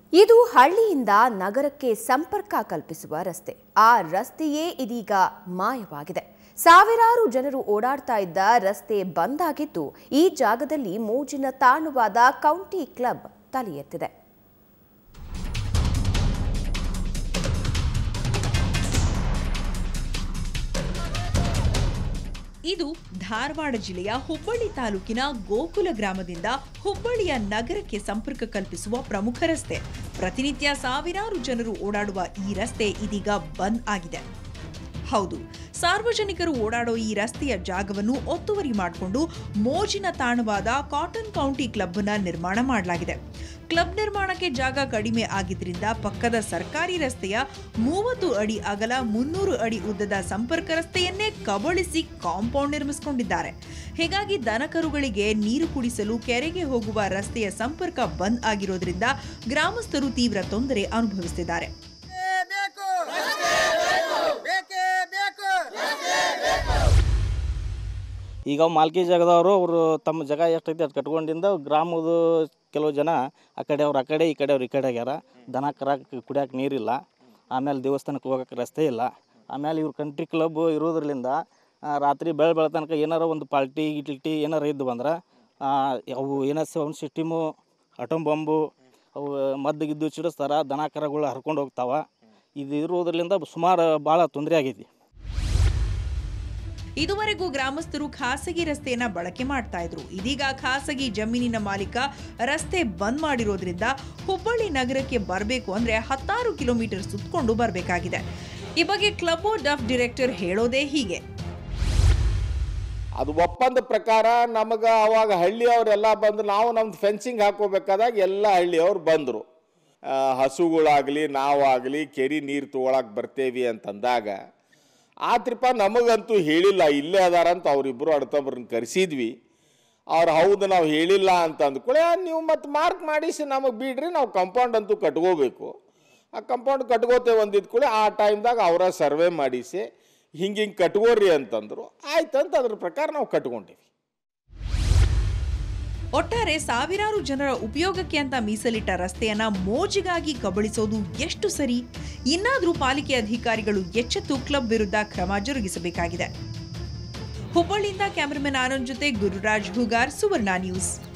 ಇದು ಹಳ್ಳಿಯಿಂದ ನಗರಕ್ಕೆ ಸಂಪರ್ಕ ಕಲ್ಪಿಸುವ ರಸ್ತೆ ಆ ರಸ್ತೆಯೇ ಇದೀಗ ಮಾಯವಾಗಿದೆ ಸಾವಿರಾರು ಜನರು ಓಡಾಡ್ತಾ ಇದ್ದ ರಸ್ತೆ ಬಂದ್ ಆಗಿದ್ದು ಈ ಜಾಗದಲ್ಲಿ ಮೋಜಿನ ತಾಣವಾದ ಕೌಂಟಿ ಕ್ಲಬ್ ತಲೆ ಎತ್ತಿದೆ ಇದು ಧಾರವಾಡ ಜಿಲ್ಲೆಯ ಹುಬ್ಬಳ್ಳಿ ತಾಲೂಕಿನ ಗೋಕುಲ ಗ್ರಾಮದಿಂದ ಹುಬ್ಬಳ್ಳಿಯ ನಗರಕ್ಕೆ ಸಂಪರ್ಕ ಕಲ್ಪಿಸುವ ಪ್ರಮುಖ ರಸ್ತೆ ಪ್ರತಿನಿತ್ಯ ಸಾವಿರಾರು ಜನರು ಓಡಾಡುವ ಈ ರಸ್ತೆ ಇದೀಗ ಬಂದ್ ಆಗಿದೆ ಹೌದು ಸಾರ್ವಜನಿಕರು ಓಡಾಡೋ ಈ ರಸ್ತೆಯ ಜಾಗವನ್ನು ಒತ್ತುವರಿ ಮಾಡಿಕೊಂಡು ಮೋಜಿನ ತಾಣವಾದ ಕಾಟನ್ ಕೌಂಟಿ ಕ್ಲಬ್ ನ ನಿರ್ಮಾಣ ಮಾಡಲಾಗಿದೆ ಕ್ಲಬ್ ನಿರ್ಮಾಣಕ್ಕೆ ಜಾಗ ಕಡಿಮೆ ಆಗಿದ್ರಿಂದ ಪಕ್ಕದ ಸರ್ಕಾರಿ ರಸ್ತೆಯ ಮೂವತ್ತು ಅಡಿ ಅಗಲ ಮುನ್ನೂರು ಅಡಿ ಉದ್ದದ ಸಂಪರ್ಕ ರಸ್ತೆಯನ್ನೇ ಕಬಳಿಸಿ ಕಾಂಪೌಂಡ್ ನಿರ್ಮಿಸಿಕೊಂಡಿದ್ದಾರೆ ಹೀಗಾಗಿ ದನಕರುಗಳಿಗೆ ನೀರು ಕುಡಿಸಲು ಕೆರೆಗೆ ಹೋಗುವ ರಸ್ತೆಯ ಸಂಪರ್ಕ ಬಂದ್ ಆಗಿರೋದ್ರಿಂದ ಗ್ರಾಮಸ್ಥರು ತೀವ್ರ ತೊಂದರೆ ಅನುಭವಿಸುತ್ತಿದ್ದಾರೆ ಬೇಕು ಬೇಕೇ ಬೇಕು ಈಗ ಮಾಲ್ಕಿ ಜಾಗದವರು ಅವರು ತಮ್ಮ ಜಾಗ ಎಷ್ಟೈತಿ ಅದು ಕಟ್ಕೊಂಡಿಂದ ಗ್ರಾಮದ ಕೆಲವು ಜನ ಆ ಕಡೆ ಅವ್ರು ಆ ಕಡೆ ಈ ಕಡೆ ಅವ್ರು ಈ ಕಡೆ ಆಗ್ಯಾರ ದನ ಕರಾಕ ಕುಡಿಯೋಕೆ ನೀರಿಲ್ಲ ಆಮೇಲೆ ದೇವಸ್ಥಾನಕ್ಕೆ ಹೋಗೋಕೆ ರಸ್ತೆ ಇಲ್ಲ ಆಮೇಲೆ ಇವ್ರು ಕಂಟ್ರಿ ಕ್ಲಬ್ ಇರೋದ್ರಲಿಂದ ಆ, ರಾತ್ರಿ ಬೆಳೆ ಬೆಳೆ ತನಕ ಏನಾರ ಒಂದು ಪಾಲ್ಟಿ ಗಿಲ್ಟಿ ಏನಾರ ಇದ್ದು ಅಂದ್ರೆ ಆ, ಅವು ಏನೋ ಸೌಂಡ್ ಸಿಸ್ಟಮು ಅಟೋಮ್ ಬಾಂಬು ಅವು ಮದ್ದು ಗಿದ್ದು ಸಿಡಿಸ್ತಾರ ದನ ಕರಗಳು ಹರ್ಕೊಂಡು ಹೋಗ್ತಾವ ಇದು ಇರೋದ್ರಲಿಂದ ಸುಮಾರು ಭಾಳ ತೊಂದರೆ ಆಗೈತಿ ಇದುವರೆಗೂ ಗ್ರಾಮಸ್ಥರು ಖಾಸಗಿ ರಸ್ತೆಯನ್ನ ಬಳಕೆ ಮಾಡ್ತಾ ಇದ್ರು ಇದೀಗ ಖಾಸಗಿ ಜಮೀನಿನ ಮಾಲೀಕ ರಸ್ತೆ ಬಂದ್ ಮಾಡಿರೋದ್ರಿಂದ ಹುಬ್ಬಳ್ಳಿ ನಗರಕ್ಕೆ ಬರಬೇಕು ಅಂದ್ರೆ ಹತ್ತಾರು ಕಿಲೋಮೀಟರ್ ಸುತ್ತಕೊಂಡು ಬರಬೇಕಾಗಿದೆ ಈ ಬಗ್ಗೆ ಕ್ಲಬ್ ಡಫ್ ಡೈರೆಕ್ಟರ್ ಹೇಳೋದೇ ಹೀಗೆ ಅದು ಒಪ್ಪಂದ ಪ್ರಕಾರ ನಮಗೆ ಅವಾಗ ಹಳ್ಳಿಯವರೆಲ್ಲ ಬಂದು ನಾವು ನಮ್ದು ಫೆನ್ಸಿಂಗ್ ಹಾಕೋಬೇಕಾದಾಗ ಎಲ್ಲ ಹಳ್ಳಿಯವ್ರು ಬಂದರು ಹಸುಗಳಾಗಲಿ ನಾವಾಗಲಿ ಕೆರೆ ನೀರು ತೊಗೊಳಕ್ಕೆ ಬರ್ತೇವಿ ಅಂತಂದಾಗ ಆತ್ರಿಪ ನಮಗಂತೂ ಹೇಳಿಲ್ಲ ಇಲ್ಲೇ ಅದಾರಂತ ಅವರಿಬ್ಬರು ಅಡ್ತೊಬ್ರನ್ನ ಕರೆಸಿದ್ವಿ ಅವ್ರು ಹೌದು ನಾವು ಹೇಳಿಲ್ಲ ಅಂತ ಅಂದ್ಕೊಳ್ಳಿ ನೀವು ಮತ್ತೆ ಮಾರ್ಕ್ ಮಾಡಿಸಿ ನಮಗೆ ಬಿಡ್ರಿ ನಾವು ಕಂಪೌಂಡ್ ಅಂತೂ ಕಟ್ಕೋಬೇಕು ಆ ಕಂಪೌಂಡ್ ಕಟ್ಕೋತೇವೆ ಅಂದಿದ್ ಕೂಡಲೇ ಆ ಟೈಮ್ದಾಗ ಅವರ ಸರ್ವೆ ಮಾಡಿಸಿ ಹಿಂಗೆ ಹಿಂಗೆ ಕಟ್ಕೋರಿ ಅಂತಂದರು ಆಯ್ತಂತ ಅದ್ರ ಪ್ರಕಾರ ನಾವು ಕಟ್ಕೊಂಡೀವಿ ಒಟ್ಟಾರೆ ಸಾವಿರಾರು ಜನರ ಉಪಯೋಗಕ್ಕೆ ಅಂತ ಮೀಸಲಿಟ್ಟ ರಸ್ತೆಯನ್ನ ಮೋಜಿಗಾಗಿ ಕಬಳಿಸೋದು ಎಷ್ಟು ಸರಿ ಇನ್ನಾದ್ರೂ ಪಾಲಿಕೆ ಅಧಿಕಾರಿಗಳು ಎಚ್ಚೆತ್ತು ಕ್ಲಬ್ ವಿರುದ್ಧ ಕ್ರಮ ಜರುಗಿಸಬೇಕಾಗಿದೆ ಹುಬ್ಬಳ್ಳಿಯಿಂದ ಕ್ಯಾಮರಾಮನ್ ಆನಂದ್ ಜೊತೆ ಗುರುರಾಜ್ ಹೂಗಾರ್ ಸುವರ್ಣ ನ್ಯೂಸ್